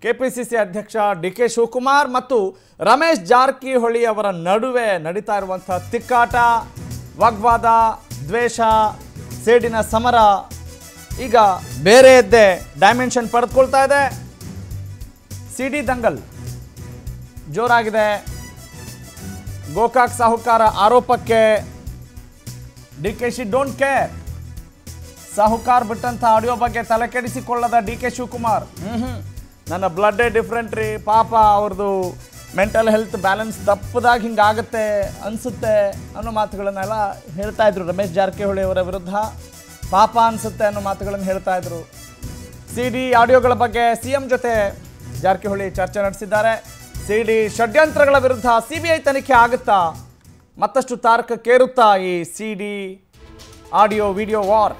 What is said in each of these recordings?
KPCC ಅಧ್ಯಕ್ಷ D K Shivakumar ಮತ್ತು ರಮೇಶ್ ಜಾರಕಿಹೊಳಿ ಅವರ ನಡುವೆ ನಡೀತಾ ಇರುವಂತಹ ತಿಕ್ಕಾಟ ವಾಗ್ವಾದ ದ್ವೇಷ ಸೇಡಿನ ಸಮರ ಈಗ ಬೇರೆಯದ್ದೇ ಡೈಮೆನ್ಷನ್ ಪಡೆದುಕೊಳ್ತಾ ಇದೆ ಸಿ ಡಿ ದಂಗಲ್ ಜೋರಾಗಿದೆ ಗೋಕಾಕ್ ಸಾಹುಕಾರ ಆರೋಪಕ್ಕೆ D K Shi don't care Sahukar ಬಿಟ್ಟಂಥ ಆಡಿಯೋ ಬಗ್ಗೆ ತಲೆ ಕೆಡಿಸಿಕೊಳ್ಳದ ಡಿ ಕೆ ಶಿವಕುಮಾರ್ ಹ್ಮ್ ನನ್ನ ಬ್ಲಡ್ಡೇ ಡಿಫ್ರೆಂಟ್ ರೀ ಪಾಪ ಅವ್ರದ್ದು ಮೆಂಟಲ್ ಹೆಲ್ತ್ ಬ್ಯಾಲೆನ್ಸ್ ತಪ್ಪದಾಗ ಹಿಂಗಾಗುತ್ತೆ ಅನಿಸುತ್ತೆ ಅನ್ನೋ ಮಾತುಗಳನ್ನೆಲ್ಲ ಹೇಳ್ತಾ ಇದ್ರು ರಮೇಶ್ ಜಾರಕಿಹೊಳಿ ಅವರ ವಿರುದ್ಧ ಪಾಪ ಅನಿಸುತ್ತೆ ಅನ್ನೋ ಮಾತುಗಳನ್ನು ಹೇಳ್ತಾ ಇದ್ರು ಸಿ ಡಿ ಆಡಿಯೋಗಳ ಬಗ್ಗೆ ಸಿ ಎಂ ಜೊತೆ ಜಾರಕಿಹೊಳಿ ಚರ್ಚೆ ನಡೆಸಿದ್ದಾರೆ ಸಿ ಡಿ ಷಡ್ಯಂತ್ರಗಳ ವಿರುದ್ಧ ಸಿ ಬಿ ಐ ತನಿಖೆ ಆಗುತ್ತಾ ಮತ್ತಷ್ಟು ತಾರಕಕ್ಕೇರುತ್ತಾ ಈ C D audio video war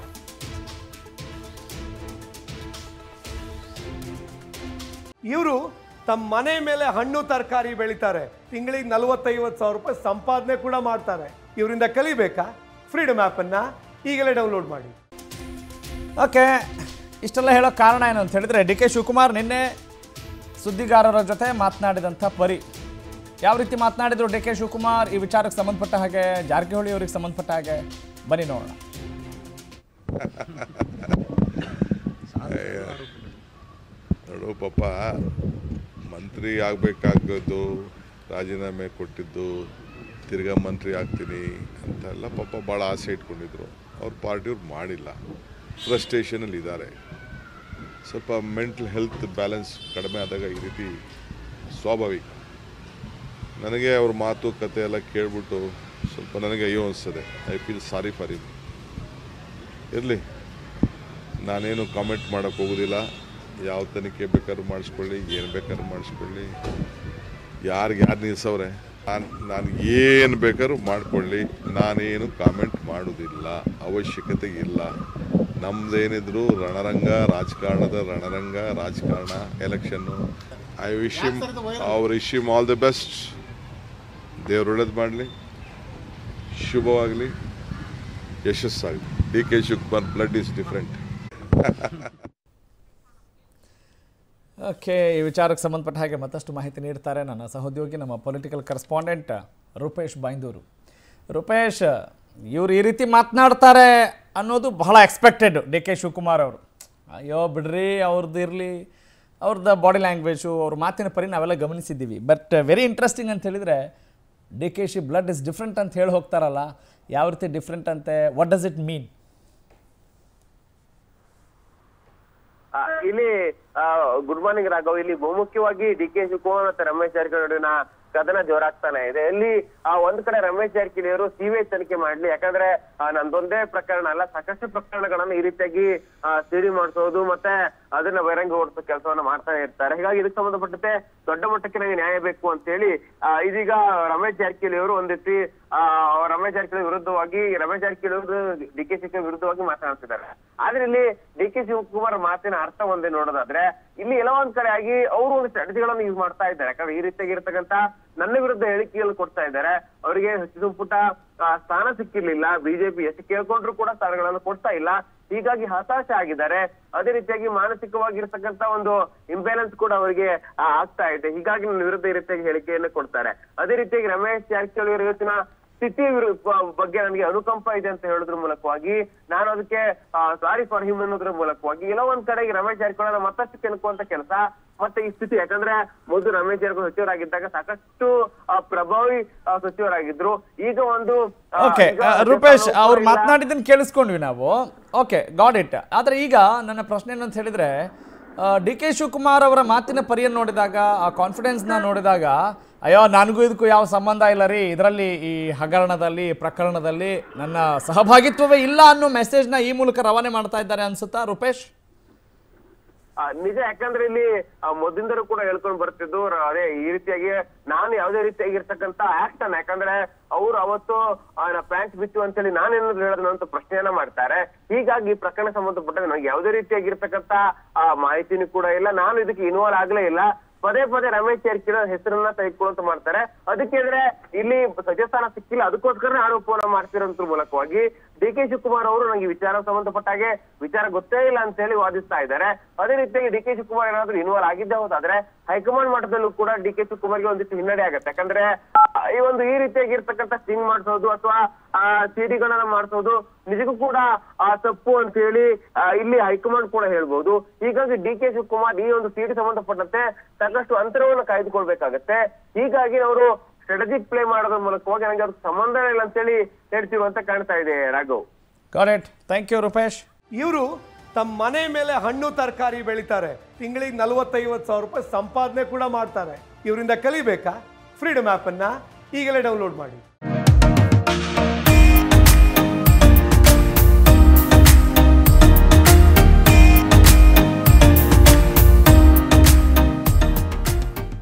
ಇವರು ತಮ್ಮ ಮನೆ ಮೇಲೆ ಹಣ್ಣು ತರಕಾರಿ ಬೆಳಿತಾರೆ ತಿಂಗಳಿಗೆ ನಲವತ್ತೈವತ್ತು ಸಾವಿರ ರೂಪಾಯಿ ಸಂಪಾದನೆ ಕೂಡ ಮಾಡ್ತಾರೆ ಇವರಿಂದ ಕಲಿಬೇಕಾ ಫ್ರೀಡಮ್ ಆ್ಯಪನ್ನು ಈಗಲೇ ಡೌನ್ಲೋಡ್ ಮಾಡಿ ಓಕೆ ಇಷ್ಟೆಲ್ಲ ಹೇಳೋ ಕಾರಣ ಏನು ಅಂತ ಹೇಳಿದ್ರೆ ಡಿ ಕೆ ಶಿವಕುಮಾರ್ ನಿನ್ನೆ ಸುದ್ದಿಗಾರರ ಜೊತೆ ಮಾತನಾಡಿದಂಥ ಪರಿ ಯಾವ ರೀತಿ ಮಾತನಾಡಿದ್ರು ಡಿ ಕೆ ಶಿವಕುಮಾರ್ ಈ ವಿಚಾರಕ್ಕೆ ಸಂಬಂಧಪಟ್ಟ ಹಾಗೆ ಜಾರಕಿಹೊಳಿ ಅವರಿಗೆ ಸಂಬಂಧಪಟ್ಟ ಹಾಗೆ ಬನ್ನಿ ನೋಡೋಣ ನೋಡು ಪಾಪ ಮಂತ್ರಿ ಆಗಬೇಕಾಗದ್ದು ರಾಜೀನಾಮೆ ಕೊಟ್ಟಿದ್ದು ತಿರ್ಗಾ ಮಂತ್ರಿ ಆಗ್ತೀನಿ ಅಂತೆಲ್ಲ ಪಾಪ ಭಾಳ ಆಸೆ ಇಟ್ಕೊಂಡಿದ್ರು ಅವ್ರ ಪಾರ್ಟಿಯವ್ರು ಮಾಡಿಲ್ಲ ಫ್ರಸ್ಟ್ರೇಷನಲ್ಲಿ ಇದ್ದಾರೆ ಸ್ವಲ್ಪ ಮೆಂಟಲ್ ಹೆಲ್ತ್ ಬ್ಯಾಲೆನ್ಸ್ ಕಡಿಮೆ ಆದಾಗ ಈ ರೀತಿ ಸ್ವಾಭಾವಿಕ ನನಗೆ ಅವ್ರ ಮಾತು ಕತೆ ಎಲ್ಲ ಕೇಳ್ಬಿಟ್ಟು ಸ್ವಲ್ಪ ನನಗೆ ಅಯ್ಯೋ ಅನಿಸ್ತದೆ I feel sorry for him ಇರಲಿ ನಾನೇನು ಕಾಮೆಂಟ್ ಮಾಡೋಕ್ಕೆ ಹೋಗೋದಿಲ್ಲ ಯಾವ ತನಿಖೆ ಬೇಕಾದ್ರೂ ಮಾಡಿಸ್ಕೊಳ್ಳಿ ಏನು ಬೇಕಾದ್ರೂ ಮಾಡಿಸ್ಕೊಳ್ಳಿ ಯಾರಿಗೆ ಯಾರು ನಿಲ್ಸವ್ರೆ ನಾನು ನಾನು ಏನು ಬೇಕಾದ್ರೂ ಮಾಡ್ಕೊಳ್ಳಿ ನಾನೇನು ಕಾಮೆಂಟ್ ಮಾಡೋದಿಲ್ಲ ಅವಶ್ಯಕತೆ ಇಲ್ಲ ನಮ್ದೇನಿದ್ರು ರಣರಂಗ ರಾಜಕಾರಣದ ರಣರಂಗ ರಾಜಕಾರಣ ಎಲೆಕ್ಷನ್ನು ಐ ವಿಶ್ ಇಮ್ ಅವ್ರ wish him all the best ದೇವ್ರು ಒಳ್ಳೇದು ಮಾಡಲಿ ಶುಭವಾಗಲಿ ಯಶಸ್ಸಾಗಲಿ D K Shivakumar blood is different okay ಈ ವಿಚಾರಕ್ಕೆ ಸಂಬಂಧಪಟ್ಟ ಹಾಗೆ ಮತ್ತಷ್ಟು ಮಾಹಿತಿ ನೀಡ್ತಾರೆ ನನ್ನ ಸಹೋದ್ಯೋಗಿ ನಮ್ಮ ಪೊಲಿಟಿಕಲ್ ಕರೆಸ್ಪಾಂಡೆಂಟ್ ರೂಪೇಶ್ ಬೈಂದೂರು ರೂಪೇಶ್ ಇವ್ರು ಈ ರೀತಿ ಮಾತನಾಡ್ತಾರೆ ಅನ್ನೋದು ಬಹಳ ಎಕ್ಸ್ಪೆಕ್ಟೆಡ್ ಡಿ ಕೆ ಶಿವಕುಮಾರ್ ಅವರು ಅಯ್ಯೋ ಬಿಡ್ರಿ ಅವ್ರದ್ದು ಇರಲಿ ಅವ್ರದ್ದು ಬಾಡಿ ಲ್ಯಾಂಗ್ವೇಜು ಅವ್ರ ಮಾತಿನ ಪರಿ ನಾವೆಲ್ಲ ಗಮನಿಸಿದ್ದೀವಿ ಬಟ್ ವೆರಿ ಇಂಟ್ರೆಸ್ಟಿಂಗ್ ಅಂತ ಹೇಳಿದರೆ D K Shi blood is different ಅಂತ ಹೇಳಿ ಹೋಗ್ತಾರಲ್ಲ ಯಾವ ರೀತಿ ಡಿಫ್ರೆಂಟ್ ಅಂತೆ ವಾಟ್ ಡಸ್ ಇಟ್ ಮೀನ್ ಆ, ಇಲ್ಲಿ ಗುಡ್ ಮಾರ್ನಿಂಗ್ ರಾಘವ್ ಇಲ್ಲಿ ಬಹುಮುಖ್ಯವಾಗಿ ಡಿ ಕೆ ಶಿವಕುಮಾರ್ ಮತ್ತೆ ರಮೇಶ್ ಜಾರಕಿಹೊಳಿ ನಡುವಿನ ಕದನ ಜೋರಾಗ್ತಾನೆ ಇದೆ ಇಲ್ಲಿ ಆ ಒಂದ್ ಕಡೆ ರಮೇಶ್ ಜಾರಕಿಹೊಳಿ ಅವರು ಸಿಬಿಐ ತನಿಖೆ ಮಾಡ್ಲಿ ಯಾಕಂದ್ರೆ ಆ, ನಂದೊಂದೇ ಪ್ರಕರಣ ಅಲ್ಲ ಸಾಕಷ್ಟು ಪ್ರಕರಣಗಳನ್ನ ಈ ರೀತಿಯಾಗಿ ಸಿಡಿ ಮಾಡಿಸೋದು ಮತ್ತೆ ಅದನ್ನ ಬಹಿರಂಗ ಓಡಿಸೋ ಕೆಲಸವನ್ನ ಮಾಡ್ತಾನೆ ಇರ್ತಾರೆ ಹೀಗಾಗಿ ಇದಕ್ಕೆ ಸಂಬಂಧಪಟ್ಟಂತೆ ದೊಡ್ಡ ಮಟ್ಟಕ್ಕೆ ನನಗೆ ನ್ಯಾಯ ಬೇಕು ಅಂತ ಹೇಳಿ ಆ, ಇದೀಗ ರಮೇಶ್ ಜಾರಕಿಹೊಳಿ ಅವರು ಒಂದ್ ರೀತಿ ಆ, ರಮೇಶ್ ಜಾರಕಿಹೊಳಿ ವಿರುದ್ಧವಾಗಿ ರಮೇಶ್ ಜಾರಕಿಹೊಳಿ ಅವರು ಡಿ ಕೆ ಶಿವಕುಮಾರ್ ವಿರುದ್ಧವಾಗಿ ಮಾತನಾಡ್ತಿದ್ದಾರೆ ಆದ್ರೆ ಇಲ್ಲಿ ಡಿ ಕೆ ಶಿವಕುಮಾರ್ ಮಾತಿನ ಅರ್ಥ ಒಂದೇ ನೋಡೋದಾದ್ರೆ ಇಲ್ಲಿ ಎಲ್ಲೋ ಒಂದ್ ಕಡೆ ಆಗಿ ಅವರು ಒಂದು ಸ್ಟ್ರಾಟಜಿಗಳನ್ನು ಯೂಸ್ ಮಾಡ್ತಾ ಇದ್ದಾರೆ ಯಾಕಂದ್ರೆ ಈ ರೀತಿಯಾಗಿ ಇರ್ತಕ್ಕಂತ ನನ್ನ ವಿರುದ್ಧ ಹೇಳಿಕೆಗಳು ಕೊಡ್ತಾ ಇದ್ದಾರೆ ಅವರಿಗೆ ಸಚಿವ ಸಂಪುಟ ಆ, ಸ್ಥಾನ ಸಿಕ್ಕಿರ್ಲಿಲ್ಲ ಬಿಜೆಪಿ ಎಷ್ಟು ಕೇಳ್ಕೊಂಡ್ರು ಕೂಡ ಸ್ಥಾನಗಳನ್ನು ಕೊಡ್ತಾ ಇಲ್ಲ ಹೀಗಾಗಿ ಹತಾಶೆ ಆಗಿದ್ದಾರೆ ಅದೇ ರೀತಿಯಾಗಿ ಮಾನಸಿಕವಾಗಿರ್ತಕ್ಕಂತ ಒಂದು ಇಂಬ್ಯಾಲೆನ್ಸ್ ಕೂಡ ಅವರಿಗೆ ಆ, ಆಗ್ತಾ ಇದೆ ಹೀಗಾಗಿ ನನ್ನ ವಿರುದ್ಧ ಈ ರೀತಿಯಾಗಿ ಹೇಳಿಕೆಯನ್ನು ಕೊಡ್ತಾರೆ ಅದೇ ರೀತಿಯಾಗಿ ರಮೇಶ್ ಜಾರಕಿಹೊಳಿ ಅವರ ಇವತ್ತಿನ ಸ್ಥಿತಿ ವಿರು- ಬ- ಬಗ್ಗೆ ನನಗೆ ಅನುಕಂಪ ಇದೆ ಅಂತ ಹೇಳೋದ್ರ ಮೂಲಕವಾಗಿ ನಾನು ಅದಕ್ಕೆ ಸಾರಿ ಫಾರ್ ಹಿಮ್ ಅನ್ನೋದ್ರ ಮೂಲಕವಾಗಿ ಎಲ್ಲೋ ಒಂದ್ ಕಡೆ ಈ ರಮೇಶ್ ಜಾರಕಿಹೊಳಿ ಮತ್ತಷ್ಟು ಕೆಣಕುವಂತ ಕೆಲಸ ಮತ್ತೆ ಈ ಸ್ಥಿತಿ ಯಾಕಂದ್ರೆ ಮೊದಲು ರಮೇಶ್ ಜಾರಕಿಹೊಳಿ ಸಚಿವರಾಗಿದ್ದಾಗ ಸಾಕಷ್ಟು ಆ, ಪ್ರಭಾವಿ ಆ, ಸಚಿವರಾಗಿದ್ರು ಈಗ ಒಂದು ಆ, ಓಕೆ ಈಗ ರೂಪೇಶ್ ಅಧ್ಯಕ್ಷ ಅವ್ರು ಇಲ್ಲ. ಮಾತನಾಡಿದ್ದನ್ನು ಕೇಳಿಸ್ಕೊಂಡ್ವಿ ನಾವು ಓಕೆ ಗಾಡ್ ಇಟ್ ಆದರೆ ಈಗ ನನ್ನ ಪ್ರಶ್ನೆ ಏನಂತ ಹೇಳಿದ್ರೆ ಡಿ ಕೆ ಶಿವಕುಮಾರ್ ಅವರ ಮಾತಿನ ಪರಿಯನ್ನು ನೋಡಿದಾಗ ಆ ಕಾನ್ಫಿಡೆನ್ಸ್ನ ನೋಡಿದಾಗ ಅಯ್ಯೋ ನನಗೂ ಇದಕ್ಕೂ ಯಾವ ಸಂಬಂಧ ಇಲ್ಲ ರೀ ಇದರಲ್ಲಿ ಈ ಹಗರಣದಲ್ಲಿ ಪ್ರಕರಣದಲ್ಲಿ ನನ್ನ ಸಹಭಾಗಿತ್ವವೇ ಇಲ್ಲ ಅನ್ನೋ ಮೆಸೇಜ್ನ ಈ ಮೂಲಕ ರವಾನೆ ಮಾಡ್ತಾ ಇದ್ದಾರೆ ಅನ್ಸುತ್ತಾ ರೂಪೇಶ್ ಆ, ನಿಜ ಯಾಕಂದ್ರೆ ಇಲ್ಲಿ ಆ, ಮೊದಲಿಂದಲೂ ಕೂಡ ಹೇಳ್ಕೊಂಡು ಬರ್ತಿದ್ದು ರ- ಅದೇ ಈ ರೀತಿಯಾಗಿ ನಾನು ಯಾವುದೇ ರೀತಿಯಾಗಿರ್ತಕ್ಕಂತ ಆಕ್ಷನ್ ಯಾಕಂದ್ರೆ ಅವ್ರು ಅವತ್ತು ಪ್ಯಾಂಟ್ ಬಿತ್ತು ಅಂತೇಳಿ ನಾನೇನಾದ್ರು ಹೇಳಿದ್ರು ಅಂತ ಪ್ರಶ್ನೆಯನ್ನ ಮಾಡ್ತಾರೆ ಹೀಗಾಗಿ ಈ ಪ್ರಕರಣ ಸಂಬಂಧಪಟ್ಟ ನನಗೆ ಯಾವುದೇ ರೀತಿಯಾಗಿರ್ತಕ್ಕಂತ ಆ ಮಾಹಿತಿನೂ ಕೂಡ ಇಲ್ಲ ನಾನು ಇದಕ್ಕೆ ಇನ್ವಾಲ್ವ್ ಆಗ್ಲೇ ಇಲ್ಲ ಪದೇ ಪದೇ ರಮೇಶ್ ಜಾರಕಿಹೊಳಿ ಹೆಸರನ್ನ ತೆಗೆದುಕೊಳ್ಳುವಂತ ಮಾಡ್ತಾರೆ ಅದಕ್ಕೆ ಅಂದ್ರೆ ಇಲ್ಲಿ ಸಚಿವ ಸ್ಥಾನ ಸಿಕ್ಕಿಲ್ಲ ಅದಕ್ಕೋಸ್ಕರ ಆರೋಪವನ್ನ ಮಾಡ್ತಿರೋದ್ರ ಮೂಲಕವಾಗಿ ಡಿ ಕೆ ಶಿವಕುಮಾರ್ ಅವರು ನಂಗೆ ವಿಚಾರ ಸಂಬಂಧಪಟ್ಟ ಹಾಗೆ ವಿಚಾರ ಗೊತ್ತೇ ಇಲ್ಲ ಅಂತ ಹೇಳಿ ವಾದಿಸ್ತಾ ಇದ್ದಾರೆ ಅದೇ ರೀತಿಯಾಗಿ ಡಿ ಕೆ ಶಿವಕುಮಾರ್ ಏನಾದ್ರು ಇನ್ವಾಲ್ವ್ ಆಗಿದ್ದೇ ಹೋದಾದ್ರೆ ಹೈಕಮಾಂಡ್ ಮಟ್ಟದಲ್ಲೂ ಕೂಡ ಡಿ ಕೆ ಶಿವಕುಮಾರ್ಗೆ ಒಂದಿಷ್ಟು ಹಿನ್ನಡೆ ಆಗುತ್ತೆ ಯಾಕಂದ್ರೆ ಆ, ಈ ಒಂದು ಈ ರೀತಿಯಾಗಿರ್ತಕ್ಕಂಥ ಸ್ಟಿಂಗ್ ಮಾಡಿಸೋದು ಅಥವಾ ಸಿಡಿಗಳನ್ನ ಮಾಡಿಸೋದು ನಿಜಕ್ಕೂ ಕೂಡ ಆ ತಪ್ಪು ಅಂತ ಹೇಳಿ ಆ, ಇಲ್ಲಿ ಹೈಕಮಾಂಡ್ ಕೂಡ ಹೇಳ್ಬೋದು ಹೀಗಾಗಿ ಡಿ ಕೆ ಶಿವಕುಮಾರ್ ಈ ಒಂದು ಸಿಡಿ ಸಂಬಂಧಪಟ್ಟಂತೆ ಸಾಕಷ್ಟು ಅಂತರವನ್ನು ಕಾಯ್ದುಕೊಳ್ಬೇಕಾಗತ್ತೆ ಹೀಗಾಗಿ ಅವರು ಸ್ಟ್ರಾಟಜಿಕ್ ಪ್ಲೇ ಮಾಡೋದ್ರ ಮೂಲಕವಾಗಿ ನನಗೆ ಅವ್ರಿಗೆ ಸಂಬಂಧ ಇಲ್ಲ ಅಂತೇಳಿ ಹೇಳ್ತಿರುವಂತ ಕಾಣ್ತಾ ಇದೆ Raghav got it thank you Rupesh ಇವರು ತಮ್ಮ ಮನೆ ಮೇಲೆ ಹಣ್ಣು ತರಕಾರಿ ಬೆಳಿತಾರೆ ತಿಂಗಳಿಗೆ ನಲವತ್ತೈವತ್ತು ಸಾವಿರ ರೂಪಾಯಿ ಸಂಪಾದನೆ ಕೂಡ ಮಾಡ್ತಾರೆ ಇವರಿಂದ ಕಲಿಬೇಕಾ ಫ್ರೀಡಮ್ ಆ್ಯಪನ್ನು ಈಗಲೇ ಡೌನ್ಲೋಡ್ ಮಾಡಿ